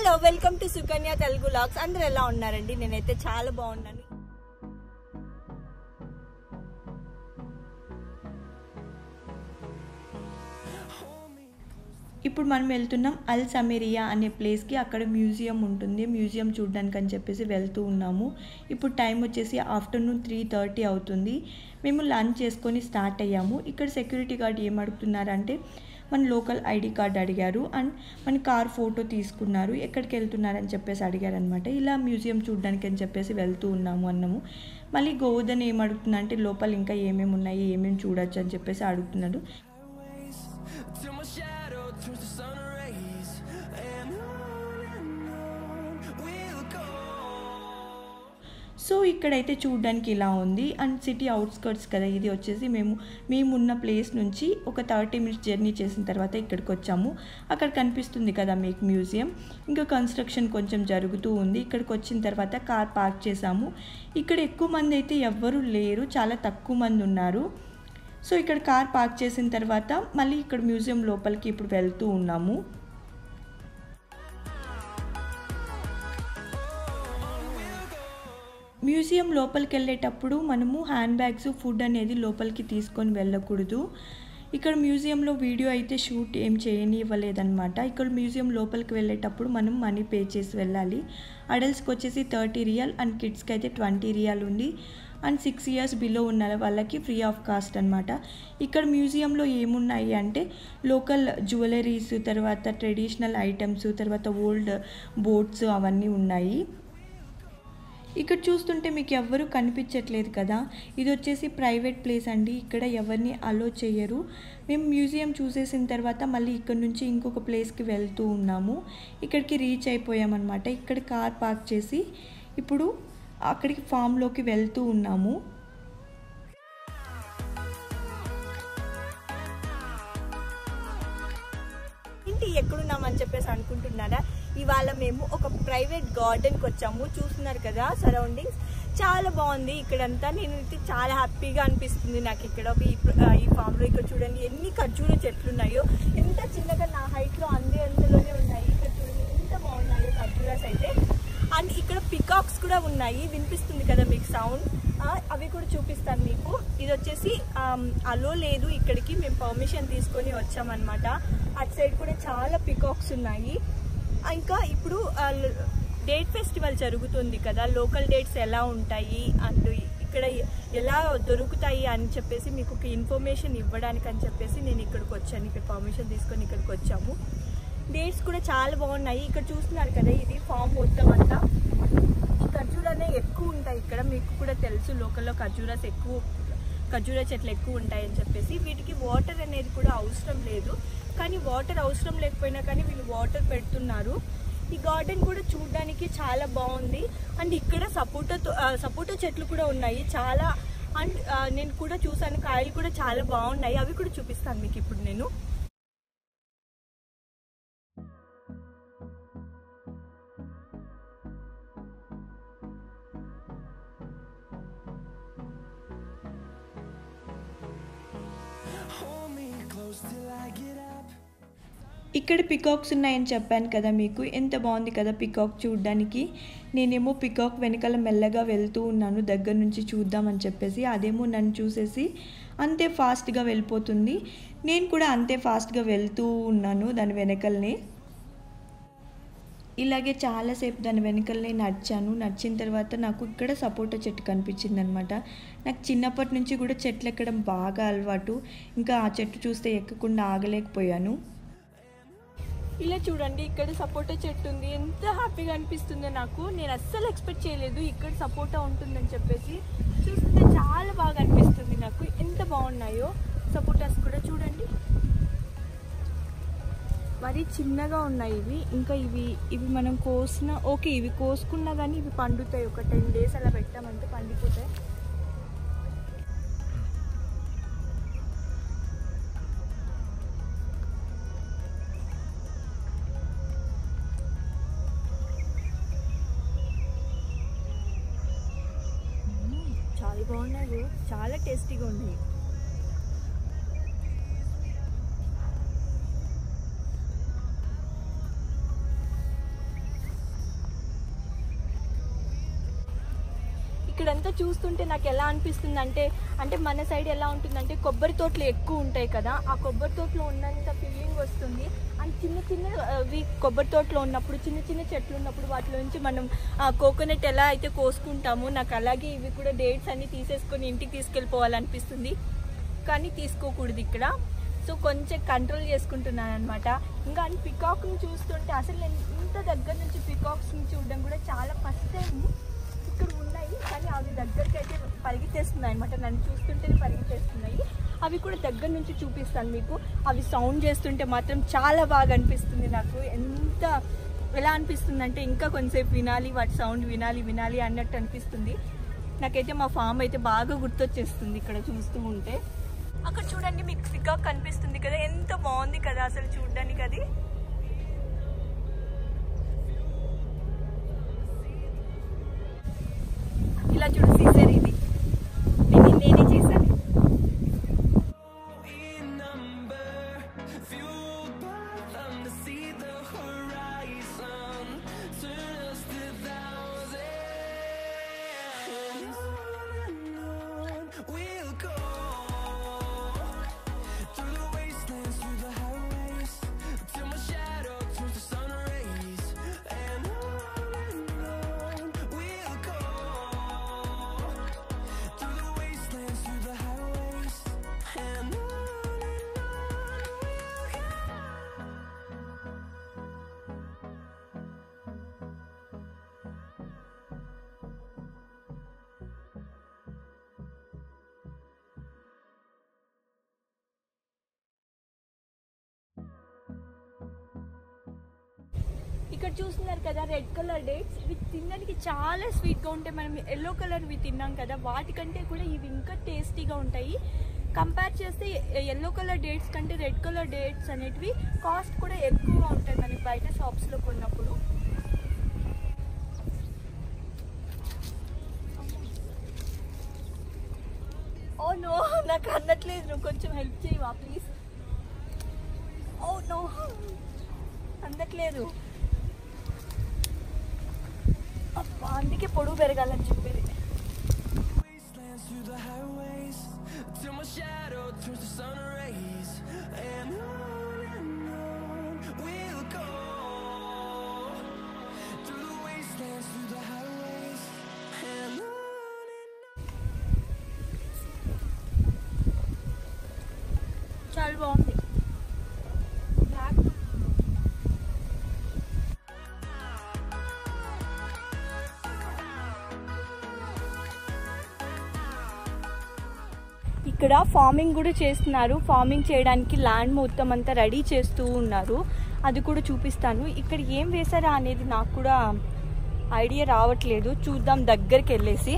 Hello welcome to Sukanya Telugu logs అందరూ ఎలా ఉన్నారండి నేనైతే చాలా బాగున్నాను ఇప్పుడు మనం వెళ్తున్నాం అల్ సమేరియా అనే ప్లేస్కి అక్కడ మ్యూజియం ఉంటుంది మ్యూజియం చూడడానికి అని చెప్పేసి వెళ్తూ ఉన్నాము ఇప్పుడు టైం వచ్చేసి ఆఫ్టర్నూన్ త్రీ థర్టీ అవుతుంది మేము లంచ్ చేసుకొని స్టార్ట్ అయ్యాము ఇక్కడ సెక్యూరిటీ గార్డ్ ఏం అడుగుతున్నారంటే మన లోకల్ ఐడి కార్డ్ అడిగారు అండ్ మన కార్ ఫోటో తీసుకున్నారు ఎక్కడికి వెళ్తున్నారని చెప్పేసి అడిగారు అనమాట ఇలా మ్యూజియం చూడడానికి అని చెప్పేసి వెళ్తూ ఉన్నాము అన్నాము మళ్ళీ గోవర్ధన్ ఏం అడుగుతున్నా అంటే లోపల ఇంకా ఏమేమి ఉన్నాయి ఏమేమి చూడొచ్చు అని చెప్పేసి అడుగుతున్నాడు Till my shadow turns to sun rays And on and on we'll go so ఇక్కడైతే చూడడానికి ఇలా ఉంది అండ్ సిటీ అవుట్స్కర్ట్స్ కదా ఇది వచ్చేసి మేము మేమున్న ప్లేస్ నుంచి ఒక థర్టీ మినిట్స్ జర్నీ చేసిన తర్వాత ఇక్కడికి వచ్చాము అక్కడ కనిపిస్తుంది కదా మీకు మ్యూజియం ఇంకా కన్స్ట్రక్షన్ కొంచెం జరుగుతూ ఉంది ఇక్కడికి వచ్చిన తర్వాత కార్ పార్క్ చేసాము ఇక్కడ ఎక్కువ మంది అయితే ఎవ్వరూ లేరు చాలా తక్కువ మంది ఉన్నారు సో ఇక్కడ కార్ పార్క్ చేసిన తర్వాత మళ్ళీ ఇక్కడ మ్యూజియం లోపలికి ఇప్పుడు వెళ్తూ ఉన్నాము మ్యూజియం లోపలికి వెళ్ళేటప్పుడు మనము హ్యాండ్ బ్యాగ్స్ ఫుడ్ అనేది లోపలికి తీసుకొని వెళ్ళకూడదు ఇక్కడ మ్యూజియంలో వీడియో అయితే షూట్ ఏం చేయని ఇవ్వలేదన్నమాట ఇక్కడ మ్యూజియం లోపలికి వెళ్ళేటప్పుడు మనం మనీ పే చేసి వెళ్ళాలి అడల్ట్స్కి వచ్చేసి థర్టీ రియల్ అండ్ కిడ్స్కి అయితే ట్వంటీ రియల్ ఉంది అండ్ సిక్స్ ఇయర్స్ బిలో ఉన్న వాళ్ళకి ఫ్రీ ఆఫ్ కాస్ట్ అనమాట ఇక్కడ మ్యూజియంలో ఏమున్నాయి అంటే లోకల్ జ్యువెలరీస్ తర్వాత ట్రెడిషనల్ ఐటమ్స్ తర్వాత ఓల్డ్ బోట్స్ అవన్నీ ఉన్నాయి ఇక్కడ చూస్తుంటే మీకు ఎవ్వరూ కనిపించట్లేదు కదా ఇది వచ్చేసి ప్రైవేట్ ప్లేస్ అండి ఇక్కడ ఎవరిని అలో చేయరు మేము మ్యూజియం చూసేసిన తర్వాత మళ్ళీ ఇక్కడ నుంచి ఇంకొక ప్లేస్కి వెళ్తూ ఉన్నాము ఇక్కడికి రీచ్ అయిపోయామన్నమాట ఇక్కడ కార్ పార్క్ చేసి ఇప్పుడు అక్కడికి ఫామ్లోకి వెళ్తూ ఉన్నాము ఏంటి ఎక్కడున్నామని చెప్పేసి అనుకుంటున్నారా ఇవాళ మేము ఒక ప్రైవేట్ గార్డెన్కి వచ్చాము చూస్తున్నారు కదా సరౌండింగ్స్ చాలా బాగుంది ఇక్కడంతా నేను అయితే చాలా హ్యాపీగా అనిపిస్తుంది నాకు ఇక్కడ ఈ ఈ ఫామ్లో ఇక్కడ చూడండి ఎన్ని ఖర్జూర చెట్లు ఉన్నాయో ఎంత చిన్నగా నా హైట్లో అందే అంతలోనే ఉన్నాయి ఇక్కడ చూడండి ఎంత బాగున్నాయో ఖర్జూరాస్ అయితే అండ్ ఇక్కడ పికాక్స్ కూడా ఉన్నాయి వినిపిస్తుంది కదా మీకు సౌండ్ అవి కూడా చూపిస్తాను మీకు ఇది వచ్చేసి అలో లేదు ఇక్కడికి మేము పర్మిషన్ తీసుకొని వచ్చామన్నమాట అటు సైడ్ కూడా చాలా పికాక్స్ ఉన్నాయి ఇంకా ఇప్పుడు డేట్ ఫెస్టివల్ జరుగుతుంది కదా లోకల్ డేట్స్ ఎలా ఉంటాయి అండ్ ఇక్కడ ఎలా దొరుకుతాయి అని చెప్పేసి మీకు ఒక ఇన్ఫర్మేషన్ ఇవ్వడానికి అని చెప్పేసి నేను ఇక్కడికి వచ్చాను ఇక్కడ పర్మిషన్ తీసుకొని ఇక్కడికి వచ్చాము డేట్స్ కూడా చాలా బాగున్నాయి ఇక్కడ చూస్తున్నారు కదా ఇది ఫామ్ మొత్తం అంతా ఈ ఖర్జూరానే ఎక్కువ ఉంటాయి ఇక్కడ మీకు కూడా తెలుసు లోకల్లో ఖర్జూరాస్ ఎక్కువ ఖర్జూర చెట్లు ఎక్కువ ఉంటాయని చెప్పేసి వీటికి వాటర్ అనేది కూడా అవసరం లేదు కానీ వాటర్ అవసరం లేకపోయినా కానీ వీళ్ళు వాటర్ పెడుతున్నారు ఈ గార్డెన్ కూడా చూడడానికి చాలా బాగుంది అండ్ ఇక్కడ సపోటా సపోటా చెట్లు కూడా ఉన్నాయి చాలా అండ్ నేను కూడా చూసాను కాయలు కూడా చాలా బాగున్నాయి అవి కూడా చూపిస్తాను మీకు ఇప్పుడు నేను Hold me close till I get up ఇక్కడ పికాక్స్ ఉన్నాయని చెప్పాను కదా మీకు ఎంత బాగుంది కదా పికాక్ చూడడానికి నేనేమో పికాక్ వెనకాల మెల్లగా వెళ్తూ ఉన్నాను దగ్గర నుంచి చూద్దామని చెప్పేసి అదేమో నన్ను చూసేసి అంతే ఫాస్ట్గా వెళ్ళిపోతుంది నేను కూడా అంతే ఫాస్ట్గా వెళ్తూ ఉన్నాను దాని వెనకల్నే ఇలాగే చాలాసేపు దాని వెనకలనే నడిచాను నడిచిన తర్వాత నాకు ఇక్కడ సపోటా చెట్టు కనిపించింది అనమాట నాకు చిన్నప్పటి నుంచి కూడా చెట్లు ఎక్కడం బాగా అలవాటు ఇంకా ఆ చెట్టు చూస్తే ఎక్కకుండా ఆగలేకపోయాను ఇలా చూడండి ఇక్కడ సపోటా చెట్టు ఉంది ఎంత హ్యాపీగా అనిపిస్తుందో నాకు నేను అస్సలు ఎక్స్పెక్ట్ చేయలేదు ఇక్కడ సపోటా ఉంటుందని చెప్పేసి చూస్తుంటే చాలా బాగా అనిపిస్తుంది నాకు ఎంత బాగున్నాయో సపోటాస్ కూడా చూడండి మరి చిన్నగా ఉన్నాయి ఇవి ఇంకా ఇవి ఇవి మనం కోసిన ఓకే ఇవి కోసుకున్నా కానీ ఇవి పండుతాయి ఒక టెన్ డేస్ అలా పెట్టామంటే పండిపోతాయి చాలా బాగున్నాయి చాలా టేస్టీగా ఉన్నాయి ఇక్కడంతా చూస్తుంటే నాకు ఎలా అనిపిస్తుంది అంటే అంటే మన సైడ్ ఎలా ఉంటుందంటే కొబ్బరి తోటలు ఎక్కువ ఉంటాయి కదా ఆ కొబ్బరి తోటలో ఉన్నంత ఫీలింగ్ వస్తుంది అండ్ చిన్న చిన్న అవి కొబ్బరి తోటలో ఉన్నప్పుడు చిన్న చిన్న చెట్లు ఉన్నప్పుడు వాటిలో నుంచి మనం కోకోనట్ ఎలా అయితే కోసుకుంటామో నాకు అలాగే ఇవి కూడా డేట్స్ అన్ని తీసేసుకొని ఇంటికి తీసుకెళ్ళిపోవాలనిపిస్తుంది కానీ తీసుకోకూడదు ఇక్కడ సో కొంచెం కంట్రోల్ చేసుకుంటున్నాను అనమాట ఇంకా పికాక్ని చూస్తుంటే అసలు నేను ఇంత దగ్గర నుంచి పికాక్స్ని చూడడం కూడా చాలా ఫస్ట్ టైం ఇక్కడ ఉన్నాయి కానీ అవి దగ్గరికి అయితే పరిగెత్తేస్తున్నాయి అనమాట నన్ను చూస్తుంటేనే పరిగెత్తేస్తున్నాయి అవి కూడా దగ్గర నుంచి చూపిస్తాను మీకు అవి సౌండ్ చేస్తుంటే మాత్రం చాలా బాగా అనిపిస్తుంది నాకు ఎంత ఎలా అనిపిస్తుంది అంటే ఇంకా కొంచెంసేపు వినాలి వాటి సౌండ్ వినాలి వినాలి అన్నట్టు అనిపిస్తుంది నాకైతే మా ఫామ్ అయితే బాగా గుర్తొచ్చేస్తుంది ఇక్కడ చూస్తూ ఉంటే అక్కడ చూడండి మీకు పికాక్ కనిపిస్తుంది కదా ఎంత బాగుంది కదా అసలు చూడడానికి అది ఇలా చూడు సీజర్ ఇది నేను నేనే చేశాను in number, fueled by them to see the horizon, turn us to thousands. And on we'll go through the wastelands, through the highways, till my shadow turns to sun rays. And on and on we'll go through the wastelands, through the highways, and on and on we'll go. ఇక్కడ చూస్తున్నారు కదా red colour dates ఇవి తినడానికి చాలా స్వీట్గా ఉంటాయి మనం yellow colour ఇవి తిన్నాం కదా వాటికంటే కూడా ఇవి ఇంకా టేస్టీగా ఉంటాయి కంపేర్ చేస్తే ఎల్లో కలర్ డేట్స్ కంటే రెడ్ కలర్ డేట్స్ అనేటివి కాస్ట్ కూడా ఎక్కువగా ఉంటాయి మనకి బయట షాప్స్లో కొన్నప్పుడు ఓ నో నాకు అందట్లేదు నువ్వు కొంచెం హెల్ప్ చేయవా ప్లీజ్ ఓ నో అందట్లేదు అబ్బా అందుకే పొడుగు పెరగాలని చెప్పేది wastelands through the highways till my shadow turns to sun rays and on and on we'll go through the wastelands through the highways and on and చాలా బాగుంది బ్లాక్ ఇక్కడ ఫార్మింగ్ కూడా చేస్తున్నారు ఫార్మింగ్ చేయడానికి ల్యాండ్ మొత్తం అంతా రెడీ చేస్తూ ఉన్నారు అది కూడా చూపిస్తాను ఇక్కడ ఏం వేశారా అనేది నాకు కూడా ఐడియా రావట్లేదు చూద్దాం దగ్గరికి వెళ్ళేసి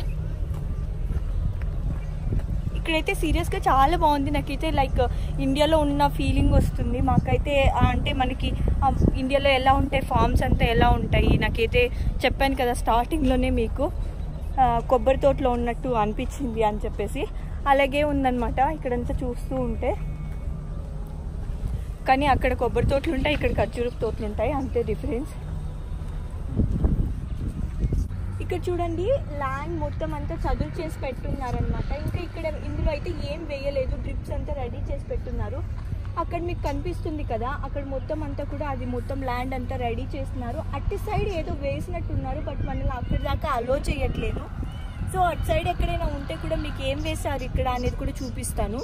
ఇక్కడైతే సీరియస్గా చాలా బాగుంది నాకైతే లైక్ ఇండియాలో ఉన్న ఫీలింగ్ వస్తుంది మాకైతే ఆ, అంటే మనకి ఆ, ఇండియాలో ఎలా ఉంటాయి ఫార్మ్స్ అంతా ఎలా ఉంటాయి నాకైతే చెప్పాను కదా స్టార్టింగ్లోనే మీకు ఆ, కొబ్బరి తోటలో ఉన్నట్టు అనిపించింది అని చెప్పేసి అలాగే ఉందన్నమాట ఇక్కడంతా చూస్తూ ఉంటే కానీ అక్కడ కొబ్బరి తోటలు ఉంటాయి ఇక్కడ ఖర్జూరపు తోటలు ఉంటాయి అంతే డిఫరెన్స్ ఇక్కడ చూడండి ల్యాండ్ మొత్తం అంతా చదువు చేసి పెట్టున్నారనమాట ఇంకా ఇక్కడ ఇందులో అయితే ఏం వేయలేదు డ్రిప్స్ అంతా రెడీ చేసి పెట్టున్నారు అక్కడ మీకు కనిపిస్తుంది కదా అక్కడ మొత్తం అంతా కూడా అది మొత్తం ల్యాండ్ అంతా రెడీ చేస్తున్నారు అటు సైడ్ ఏదో వేసినట్టున్నారు బట్ మనల్ని అక్కడి దాకా అలో చేయట్లేదు సో అటు సైడ్ ఎక్కడైనా ఉంటే కూడా మీకు ఏం వేశారు ఇక్కడ అనేది కూడా చూపిస్తాను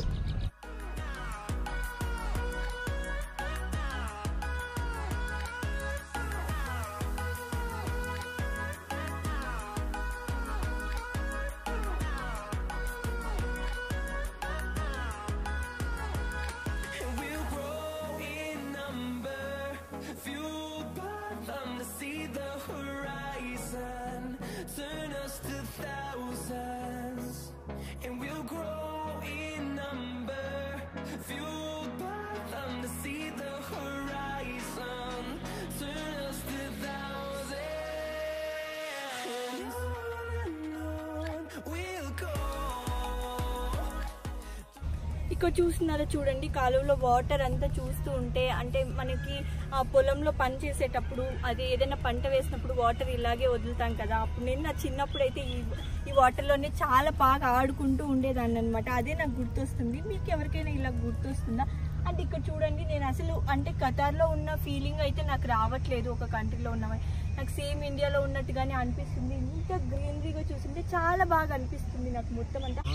And we'll grow in number, fueled by them to see the horizon, turn us to thousands. And we'll grow in number, ఇక్కడ చూస్తున్నారా చూడండి కాలువలో వాటర్ అంతా చూస్తూ ఉంటే అంటే మనకి ఆ పొలంలో పని చేసేటప్పుడు అది ఏదైనా పంట వేసినప్పుడు వాటర్ ఇలాగే వదులుతాం కదా అప్పుడు నేను నా చిన్నప్పుడు అయితే ఈ ఈ వాటర్లోనే చాలా బాగా ఆడుకుంటూ ఉండేదాన్ని అనమాట అదే నాకు గుర్తొస్తుంది మీకు ఎవరికైనా ఇలా గుర్తొస్తుందా అంటే ఇక్కడ చూడండి నేను అసలు అంటే ఖతార్లో ఉన్న ఫీలింగ్ అయితే నాకు రావట్లేదు ఒక కంట్రీలో ఉన్నవి నాకు సేమ్ ఇండియాలో ఉన్నట్టుగానే అనిపిస్తుంది ఇంత గ్రీనరీగా చూస్తుంటే చాలా బాగా అనిపిస్తుంది నాకు మొత్తం అంతా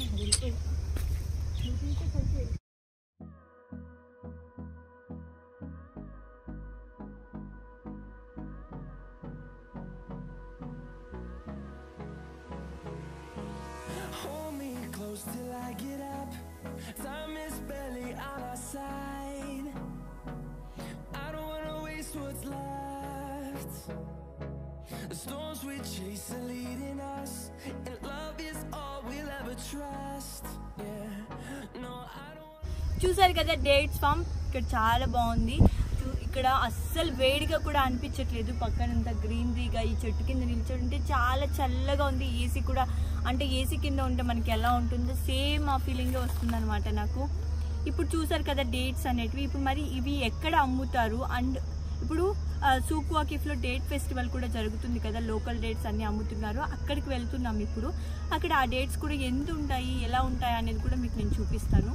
Hold me close till I get up. Time is barely on our side. I don't wanna waste what's left. The storms we chase are leading us, and love is all we'll ever trust. Yeah, no, I don't. చూసారు కదా dates form ఇక్కడ చాలా బాగుంది చూ- ఇక్కడ అస్సలు వేడిగా కూడా అనిపించట్లేదు పక్కనంతా గ్రీనరీగా ఈ చెట్టు కింద నిల్చుంటే చాలా చల్లగా ఉంది ఏసీ కూడా అంటే ఏసీ కింద ఉంటే మనకి ఎలా ఉంటుందో సేమ్ ఆ ఫీలింగే వస్తుంది అనమాట నాకు ఇప్పుడు చూసారు కదా డేట్స్ అనేటివి ఇప్పుడు మరి ఇవి ఎక్కడ అమ్ముతారు అండ్ ఇప్పుడు సూక్ వాకిఫ్లో డేట్ ఫెస్టివల్ కూడా జరుగుతుంది కదా లోకల్ డేట్స్ అన్ని అమ్ముతున్నారు అక్కడికి వెళ్తున్నాం ఇప్పుడు అక్కడ ఆ డేట్స్ కూడా ఎంత ఉంటాయి ఎలా ఉంటాయి అనేది కూడా మీకు నేను చూపిస్తాను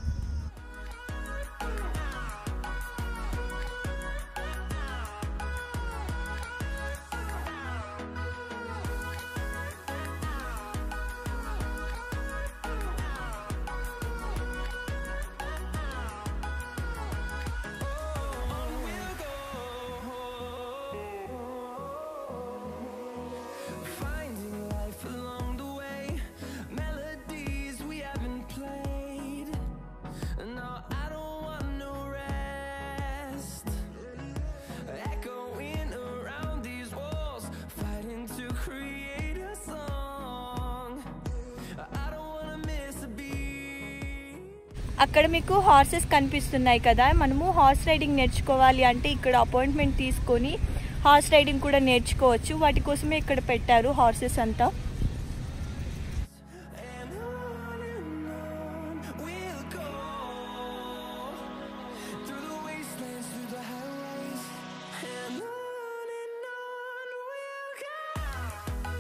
Finding life along the way, melodies we haven't played. No, I don't want no rest. Echoing around these walls, fighting to create a song. I don't wanna miss a beat. అక్కడ మీకు హార్సెస్ కనిపిస్తున్నాయి కదా మనము horse riding నేర్చుకోవాలి అంటే ఇక్కడ appointment తీసుకొని horse riding కూడా నేర్చుకోవచ్చు వాటి కోసమే ఇక్కడ పెట్టారు హార్సెస్ అంతా And on and on we'll go through the wastelands, through the highways, and on and on we'll go.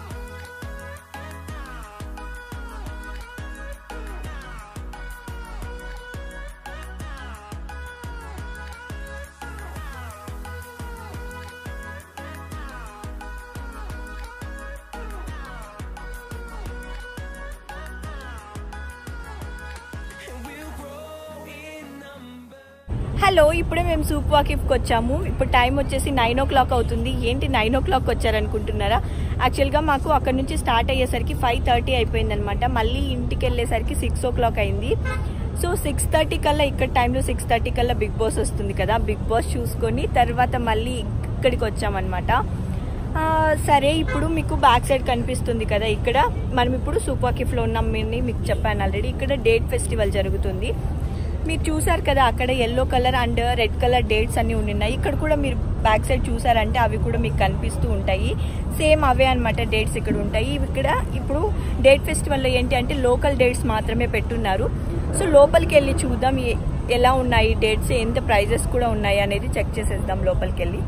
And we'll grow in number. హలో ఇప్పుడే మేము సూప్ వాకిఫ్కి వచ్చాము ఇప్పుడు టైం వచ్చేసి నైన్ ఓ క్లాక్ అవుతుంది ఏంటి నైన్ ఓ క్లాక్ వచ్చారనుకుంటున్నారా యాక్చువల్గా మాకు అక్కడ నుంచి స్టార్ట్ అయ్యేసరికి ఫైవ్ థర్టీ అయిపోయిందనమాట మళ్ళీ ఇంటికి వెళ్ళేసరికి సిక్స్ ఓ క్లాక్ అయింది సో సిక్స్ థర్టీ కల్లా ఇక్కడ టైంలో సిక్స్ థర్టీ కల్లా బిగ్ బాస్ వస్తుంది కదా బిగ్ బాస్ చూసుకొని తర్వాత మళ్ళీ ఇక్కడికి వచ్చామన్నమాట ఆ, సరే ఇప్పుడు మీకు బ్యాక్ సైడ్ కనిపిస్తుంది కదా ఇక్కడ మనం ఇప్పుడు సూపాకిఫ్లో ఉన్నాం అని మీకు చెప్పాను ఆల్రెడీ ఇక్కడ డేట్ ఫెస్టివల్ జరుగుతుంది మీరు చూసారు కదా అక్కడ yellow colour and red colour dates అన్ని ఉన్నాయి ఇక్కడ కూడా మీరు బ్యాక్ సైడ్ చూసారంటే అవి కూడా మీకు కనిపిస్తూ ఉంటాయి సేమ్ అవే అన్నమాట డేట్స్ ఇక్కడ ఉంటాయి ఇవి ఇక్కడ ఇప్పుడు డేట్ ఫెస్టివల్లో ఏంటి అంటే లోకల్ డేట్స్ మాత్రమే పెట్టున్నారు సో లోపలికి వెళ్ళి చూద్దాం ఏ- ఎలా ఉన్నాయి డేట్స్ ఎంత ప్రైజెస్ కూడా ఉన్నాయి అనేది చెక్ చేసేద్దాం లోపలికి వెళ్ళి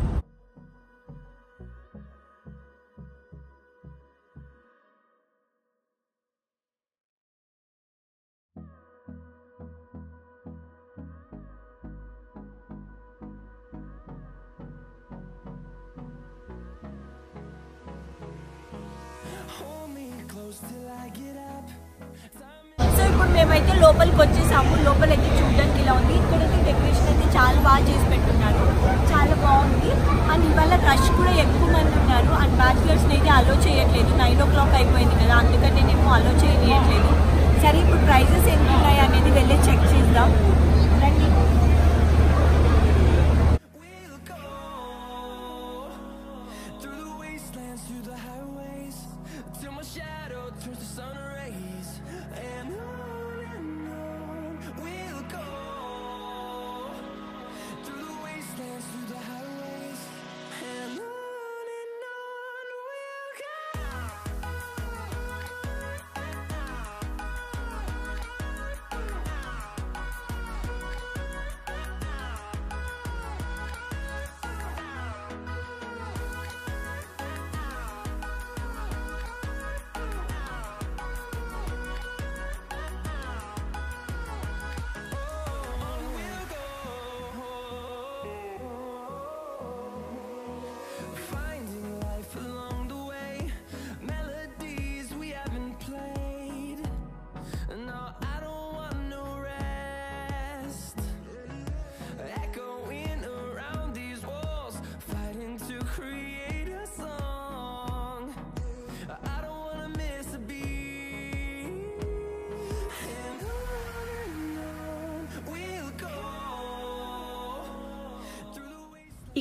Hold me close till I get up. Time so ఇప్పుడు మేమైతే లోపలికి వచ్చేసాము లోపలైతే చూడడానికి ఇలా ఉంది ఇక్కడైతే డెకరేషన్ అయితే చాలా బాగా చేసి పెట్టున్నారు చాలా బాగుంది అండ్ ఇవాళ రష్ కూడా ఎక్కువ మంది ఉన్నారు అండ్ బ్యాచులర్స్ అయితే అలో చేయట్లేదు నైన్ ఓ క్లాక్ అయిపోయింది కదా అందుకని నేనేమో అలో చేయట్లేదు సరే ఇప్పుడు ప్రైజెస్ ఎంత ఉన్నాయి అనేది వెళ్ళి చెక్ చేద్దాం రండి we'll go through the wastelands, through the highways, till my shadow turns to sun rays. And on and on we'll go through the wastelands, through the highways, and on and on we'll go.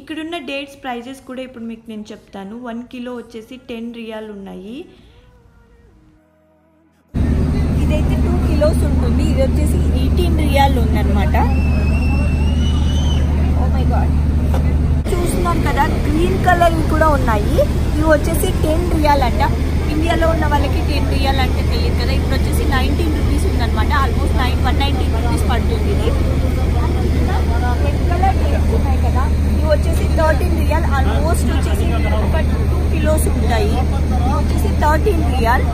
ఇక్కడున్న dates prices కూడా ఇప్పుడు మీకు నేను చెప్తాను one kilo వచ్చేసి ten riyal ఉన్నాయి ఇదైతే two kilos ఉంటుంది ఇది వచ్చేసి ఎయిటీన్ రియాల్ ఉందన్నమాట ఓ మై గాడ్ చూస్తున్నాం కదా గ్రీన్ కలర్ కూడా ఉన్నాయి ఇవి వచ్చేసి టెన్ రియాల్ అంట ఇండియాలో ఉన్న వాళ్ళకి టెన్ రియాల్ అంటే తెలియదు కదా ఇప్పుడు వచ్చేసి నైన్టీన్ రూపీస్ ఉందన్నమాట almost nine one nineteen rupees పడుతుంది ఇది రెడ్ కలర్ డేట్స్ ఉన్నాయి కదా ఇవి వచ్చేసి థర్టీన్ రియాల్ ఆల్మోస్ట్ వచ్చేసి ఒక టూ కిలోస్ ఉంటాయి ఇవి వచ్చేసి thirteen riyal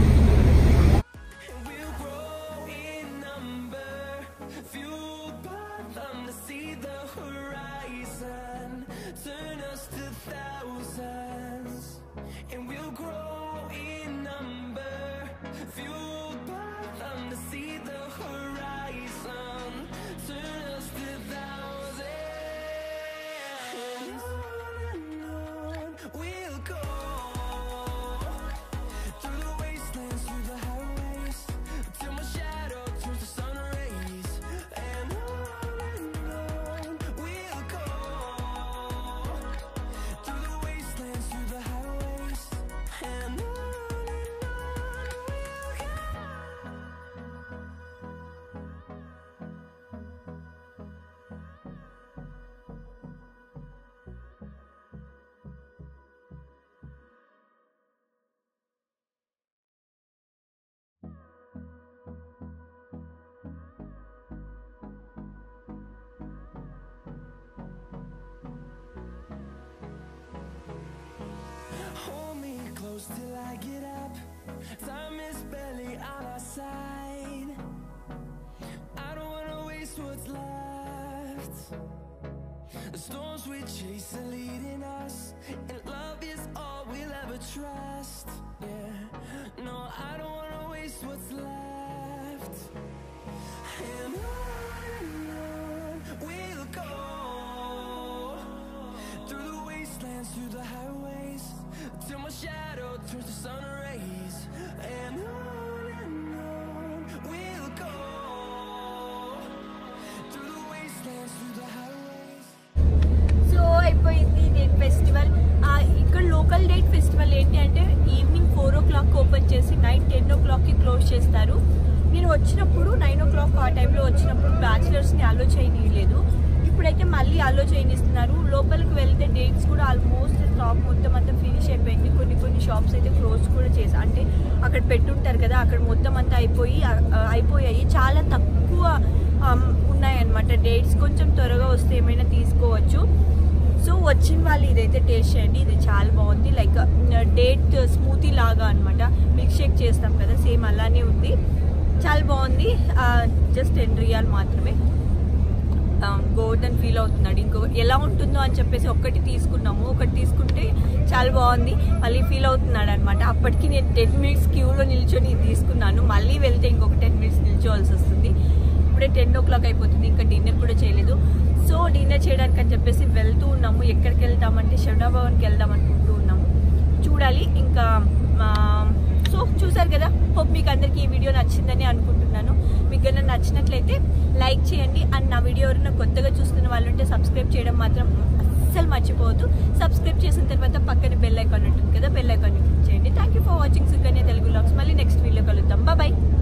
We'll grow in number, fueled by them to see the horizon. Turn us to thousands, and we'll grow in number, fueled by them to see the horizon. Turn us to thousands, and on and on we'll go. Through the wastelands, through the highways, till my shadow turns to sun rays, and on and on we'll go. Through the wastelands, through the highways, and on and on we'll go. Hold me close till I get up. Time is barely on our side. I don't wanna waste what's left. The storms we chase are leading us, and love is all we'll ever trust. Yeah, no, I don't wanna waste what's left. And on and on we'll go through the wastelands, through the highways, till my shadow turns to sun rays. And on and on we'll go through the wastelands, through the highways. So అయిపోయింది date festival ఇక్కడ local date festival ఏంటి అంటే evening four o'clock open చేసి night ten ఓ క్లాక్కి close చేస్తారు నేను వచ్చినప్పుడు నైన్ ఓ క్లాక్ ఆ టైంలో వచ్చినప్పుడు బ్యాచిలర్స్ని అలో చేయనీయలేదు ఇప్పుడైతే మళ్ళీ అలో చేయనిస్తున్నారు లోపలికి వెళ్తే డేట్స్ కూడా ఆల్మోస్ట్ స్టాక్ మొత్తం అంతా ఫినిష్ అయిపోయింది కొన్ని కొన్ని షాప్స్ అయితే క్లోజ్ కూడా చేసి అంటే అక్కడ పెట్టుంటారు కదా అక్కడ మొత్తం అంతా అయిపోయి ఆ, అయిపోయాయి చాలా తక్కువ ఆమ్, ఉన్నాయన్నమాట డేట్స్ కొంచెం త్వరగా వస్తే ఏమైనా తీసుకోవచ్చు సో వచ్చిన వాళ్ళు ఇదైతే టేస్ట్ చేయండి ఇది చాలా బాగుంది లైక్ డేట్ స్మూతీ లాగా అనమాట మిల్క్ షేక్ చేస్తాం కదా సేమ్ అలానే ఉంది చాలా బాగుంది జస్ట్ టెన్ రియాల్ మాత్రమే గోల్డెన్ ఫీల్ అవుతున్నాడు ఇంకో ఎలా ఉంటుందో అని చెప్పేసి ఒక్కటి తీసుకున్నాము ఒకటి తీసుకుంటే చాలా బాగుంది మళ్ళీ ఫీల్ అవుతున్నాడు అనమాట అప్పటికి నేను టెన్ మినిట్స్ క్యూలో నిల్చొని ఇది తీసుకున్నాను మళ్ళీ వెళ్తే ఇంకొక టెన్ మినిట్స్ నిల్చోవాల్సి వస్తుంది ఇప్పుడే టెన్ ఓ క్లాక్ అయిపోతుంది ఇంకా డిన్నర్ కూడా చేయలేదు సో డిన్నర్ చేయడానికి అని చెప్పేసి వెళ్తూ ఉన్నాము ఎక్కడికి వెళ్తామంటే శివడా భవన్కి వెళ్దాం అనుకుంటూ ఉన్నాము చూడాలి ఇంకా ఆ, సో చూసారు కదా హోప్ మీకు అందరికీ ఈ వీడియో నచ్చిందని అనుకుంటున్నాను మీకు కనుక నచ్చినట్లయితే లైక్ చేయండి అండ్ నా వీడియో ఎవరైనా కొత్తగా చూస్తున్న వాళ్ళు ఉంటే సబ్స్క్రైబ్ చేయడం మాత్రం అస్సలు మర్చిపోవద్దు సబ్స్క్రైబ్ చేసిన తర్వాత పక్కన బెల్ ఐకాన్ ఉంటుంది కదా బెల్ ఐకాన్ క్లిక్ చేయండి thank you for watching Sukanya Telugu logs మళ్ళీ నెక్స్ట్ వీడియో కలుద్దాం బాయ్